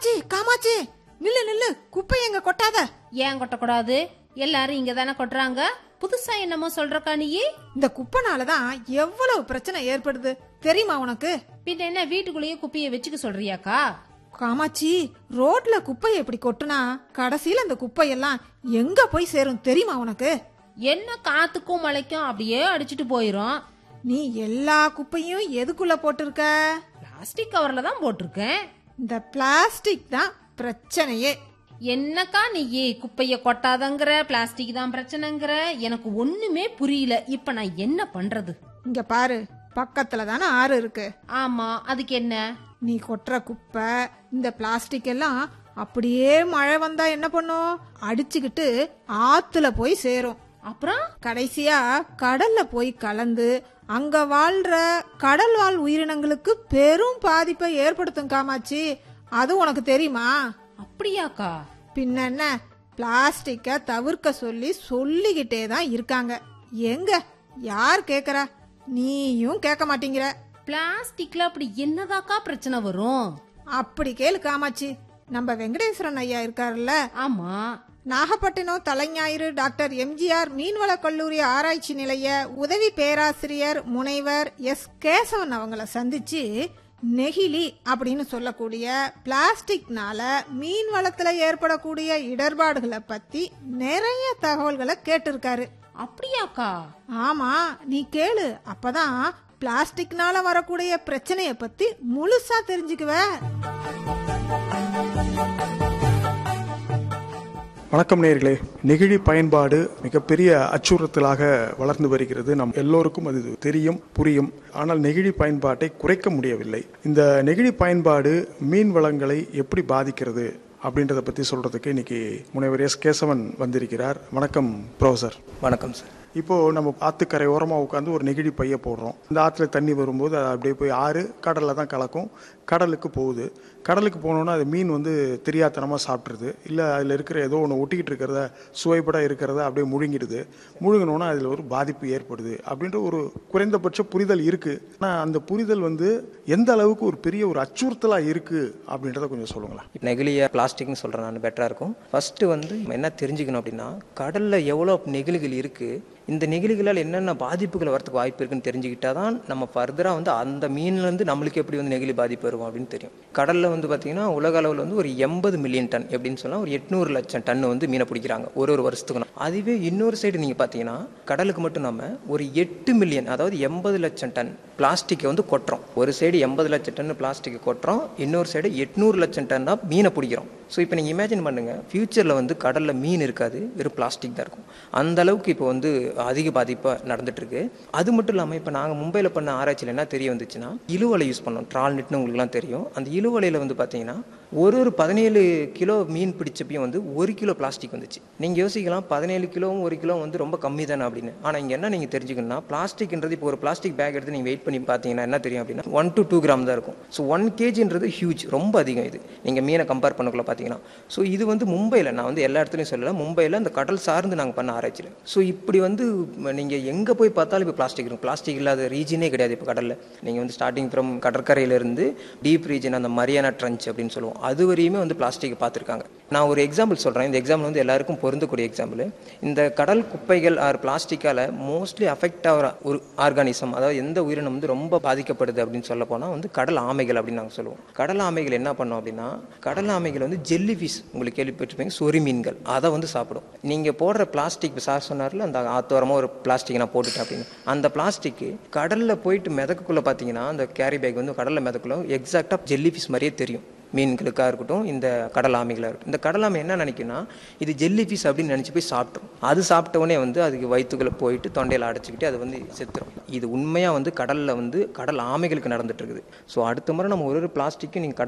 காமாச்சி காமாச்சி நில்லு நில்லு குப்பை எங்க கொட்டாத ஏன் கொட்டக்கூடாது எல்லாரும் இங்க தானே கொட்டுறாங்க புதுசா என்னமோ சொல்றக்கா நீயே இந்த குப்பைனால தான் எவ்வளவு பிரச்சனை ஏற்படுது தெரியுமா உனக்கு பின்ன என்ன வீட்டுக்குள்ளேயே குப்பையை வச்சுக்க சொல்றியாக்கா காமாட்சி ரோட்ல குப்பையை இப்படி கொட்டுனா கடைசியில அந்த குப்பையெல்லாம் எங்க போய் சேரும் தெரியுமா உனக்கு என்ன காத்துக்கும் மழைக்கும் அப்படியே அடிச்சிட்டு போயிரும் நீ எல்லா குப்பையும் எதுக்குள்ள போட்டிருக்க பிளாஸ்டிக் கவர்ல தான் போட்டிருக்கேன் இந்த பிளாஸ்டிக் தான் பிரச்சனையே என்னக்கா நீயே குப்பைய கொட்டாதங்கிற பிளாஸ்டிக் தான் பிரச்சனைங்கிற எனக்கு ஒண்ணுமே புரியல இப்ப நான் என்ன பண்றது இங்க பாரு பக்கத்துல தானே ஆறு இருக்கு ஆமா அதுக்கு என்ன நீ கொட்டுற குப்பை இந்த பிளாஸ்டிக் எல்லாம் அப்படியே மழை வந்தா என்ன பண்ணும் அடிச்சுக்கிட்டு ஆத்துல போய் சேரும் அப்புறம் கடைசியா கடல்ல போய் கலந்து அங்க வாழ்ற கடல் வாழ் உயிரினங்களுக்கு பெரும் பாதிப்பை ஏற்படுத்தும் காமாச்சி அது உனக்கு தெரியுமா அப்படியாக்கா பின்ன என்ன பிளாஸ்டிக்க தவிர்க்க சொல்லி சொல்லிக்கிட்டே தான் இருக்காங்க எங்க யார் கேக்குறா நீயும் கேட்க மாட்டேங்கிற பிளாஸ்டிக்ல அப்படி என்னதாக்கா பிரச்சனை வரும் அப்படி கேளு காமாட்சி நம்ம வெங்கடேஸ்வரன் ஐயா இருக்காருல்ல ஆமா நாகப்பட்டினம் தலைஞாயிறு டாக்டர் எம்ஜிஆர் மீன்வள கல்லூரி ஆராய்ச்சி நிலைய உதவி பேராசிரியர் முனைவர் எஸ் கேசவன் அவங்கள சந்திச்சு நெகிழி அப்படின்னு சொல்லக்கூடிய பிளாஸ்டிக்னால மீன் வளத்துல ஏற்படக்கூடிய இடர்பாடுகளை பத்தி நிறைய தகவல்களை கேட்டிருக்காரு அப்படியாக்கா ஆமா நீ கேளு அப்பதான் பிளாஸ்டிக்னால வரக்கூடிய பிரச்சனைய பத்தி முழுசா தெரிஞ்சுக்குவ வணக்கம் நேர்களே நெகிழி பயன்பாடு மிகப்பெரிய அச்சுறுத்தலாக வளர்ந்து வருகிறது நம் எல்லோருக்கும் அது தெரியும் புரியும் ஆனால் நெகிழி பயன்பாட்டை குறைக்க முடியவில்லை இந்த நெகிழி பயன்பாடு மீன் வளங்களை எப்படி பாதிக்கிறது அப்படின்றத பற்றி சொல்றதுக்கு இன்னைக்கு முனைவர் எஸ் கேசவன் வந்திருக்கிறார் வணக்கம் ப்ரொஃபசர் வணக்கம் சார் இப்போ நம்ம ஆத்துக்கரை ஓரமாக உட்காந்து ஒரு நெகிழி பைய போடுறோம் இந்த ஆற்றுல தண்ணி வரும்போது அது அப்படியே போய் ஆறு கடலில் தான் கலக்கும் கடலுக்கு போகுது கடலுக்கு போனோன்னா அது மீன் வந்து தெரியாத்தனமாக சாப்பிட்ருது இல்லை அதில் இருக்கிற ஏதோ ஒன்று ஒட்டிக்கிட்டு இருக்கிறத சுவைப்பட இருக்கிறத அப்படியே முழுங்கிடுது முழுங்கினோன்னா அதில் ஒரு பாதிப்பு ஏற்படுது அப்படின்ற ஒரு குறைந்தபட்ச புரிதல் இருக்குது ஆனால் அந்த புரிதல் வந்து எந்த அளவுக்கு ஒரு பெரிய ஒரு அச்சுறுத்தலாக இருக்குது அப்படின்றத கொஞ்சம் சொல்லுங்களேன் நெகிழியை பிளாஸ்டிக்னு சொல்கிறேன் நான் பெட்டராக இருக்கும் ஃபஸ்ட்டு வந்து நம்ம என்ன தெரிஞ்சுக்கணும் அப்படின்னா கடலில் எவ்வளோ நெகிழிகள் இருக்குது இந்த நெகிழிகளால் என்னென்ன பாதிப்புகள் வரதுக்கு வாய்ப்பு இருக்குன்னு தெரிஞ்சுக்கிட்டா தான் நம்ம ஃபர்தராக வந்து அந்த மீன்லேருந்து நம்மளுக்கு எப்படி வந்து நெகிழி பாதிப்பு வரும் அப்படின்னு தெரியும் கடலில் வந்து பார்த்திங்கன்னா உலக அளவில் வந்து ஒரு எண்பது மில்லியன் டன் எப்படின்னு சொன்னால் ஒரு எட்நூறு லட்சம் டன் வந்து மீனை பிடிக்கிறாங்க ஒரு ஒரு வருஷத்துக்கு அதுவே இன்னொரு சைடு நீங்கள் பார்த்தீங்கன்னா கடலுக்கு மட்டும் நம்ம ஒரு எட்டு மில்லியன் அதாவது எண்பது லட்சம் டன் பிளாஸ்டிக்கை வந்து கொட்டுறோம் ஒரு சைடு எண்பது லட்சம் டன் பிளாஸ்டிக்கை கொட்டுறோம் இன்னொரு சைடு எட்நூறு லட்சம் டன் தான் மீனை பிடிக்கிறோம் ஸோ இப்போ நீங்கள் இமேஜின் பண்ணுங்கள் ஃப்யூச்சரில் வந்து கடலில் மீன் இருக்காது வெறும் பிளாஸ்டிக் தான் இருக்கும் அந்த அளவுக்கு இப்போ வந்து அதிக பாதிப்பாக நடந்துட்டுருக்கு அது மட்டும் இல்லாமல் இப்போ நாங்கள் மும்பையில் பண்ண ஆராய்ச்சியில் என்ன தெரிய வந்துச்சுன்னா இழுவலை யூஸ் பண்ணோம் ட்ரால் நெட்னு உங்களுக்குலாம் தெரியும் அந்த இழுவலையில் வந்து பார்த்தீங்கன்னா ஒரு ஒரு பதினேழு கிலோ மீன் பிடிச்சப்பையும் வந்து ஒரு கிலோ பிளாஸ்டிக் வந்துச்சு நீங்கள் யோசிக்கலாம் பதினேழு கிலோவும் ஒரு கிலோ வந்து ரொம்ப கம்மி தானே அப்படின்னு ஆனால் இங்கே என்ன நீங்கள் தெரிஞ்சுக்கணும்னா பிளாஸ்டிக்ன்றது இப்போ ஒரு பிளாஸ்டிக் பேக் எடுத்து நீங்கள் வெயிட் பண்ணி பார்த்தீங்கன்னா என்ன தெரியும் அப்படின்னா ஒன் டு டூ கிராம் தான் இருக்கும் ஸோ ஒன் கேஜின்றது ஹியூஜ் ரொம்ப அதிகம் இது நீங்கள் மீனை கம்பேர் பண்ணக்குள்ள பார்த்தீங்கன்னா ஸோ இது வந்து மும்பையில் நான் வந்து எல்லா இடத்துலையும் சொல்லல மும்பையில் அந்த கடல் சார்ந்து நாங்கள் பண்ண ஆராய்ச்சியில் ஸோ இப்படி வந்து நீங்கள் எங்கே போய் பார்த்தாலும் இப்போ பிளாஸ்டிக் இருக்கும் பிளாஸ்டிக் இல்லாத ரீஜனே கிடையாது இப்போ கடலில் நீங்கள் வந்து ஸ்டார்டிங் ஃப்ரம் கடற்கரையிலேருந்து டீப் ரீஜன் அந்த மரியானா ட்ரன்ச் அப்படின்னு சொல்லுவோம் அது வரையுமே வந்து பிளாஸ்டிக்கை பார்த்துருக்காங்க நான் ஒரு எக்ஸாம்பிள் சொல்கிறேன் இந்த எக்ஸாம்பிள் வந்து எல்லாருக்கும் பொருந்தக்கூடிய எக்ஸாம்பிள் இந்த கடல் குப்பைகள் ஆர் பிளாஸ்டிக்கால் மோஸ்ட்லி அஃபெக்ட் ஆகிற ஒரு ஆர்கானிசம் அதாவது எந்த உயிரினம் வந்து ரொம்ப பாதிக்கப்படுது அப்படின்னு சொல்ல போனால் வந்து கடல் ஆமைகள் அப்படின்னு நாங்கள் சொல்லுவோம் கடல் ஆமைகள் என்ன பண்ணோம் அப்படின்னா கடல் ஆமைகள் வந்து ஜெல்லி ஃபிஷ் உங்களுக்கு கேள்விப்பட்டிருப்பீங்க சொறி மீன்கள் அதை வந்து சாப்பிடும் நீங்கள் போடுற பிளாஸ்டிக் சார் சொன்னார்ல அந்த ஆத்தோரமாக ஒரு பிளாஸ்டிக் நான் போட்டுட்டேன் அப்படின்னு அந்த பிளாஸ்டிக்கு கடலில் போயிட்டு மிதக்குள்ளே பார்த்தீங்கன்னா அந்த கேரி பேக் வந்து கடலில் மிதக்குள்ள எக்ஸாக்டாக ஜெல்லி ஃபிஷ் மாதிரியே தெரியும் மீன்களுக்காக இருக்கட்டும் இந்த கடல் ஆமைகளாக இருக்கட்டும் இந்த கடல் ஆமை என்ன நினைக்குன்னா இது ஜெல்லி ஃபிஷ் அப்படின்னு நினச்சி போய் சாப்பிட்ரும் அது சாப்பிட்ட உடனே வந்து அதுக்கு வயிற்றுக்குள்ளே போயிட்டு தொண்டையில் அடைச்சிக்கிட்டு அது வந்து செத்துரும் இது உண்மையாக வந்து கடலில் வந்து கடல் ஆமைகளுக்கு நடந்துட்டு இருக்குது ஸோ அடுத்த முறை நம்ம ஒரு ஒரு பிளாஸ்டிக்கும் நீங்கள் கடல்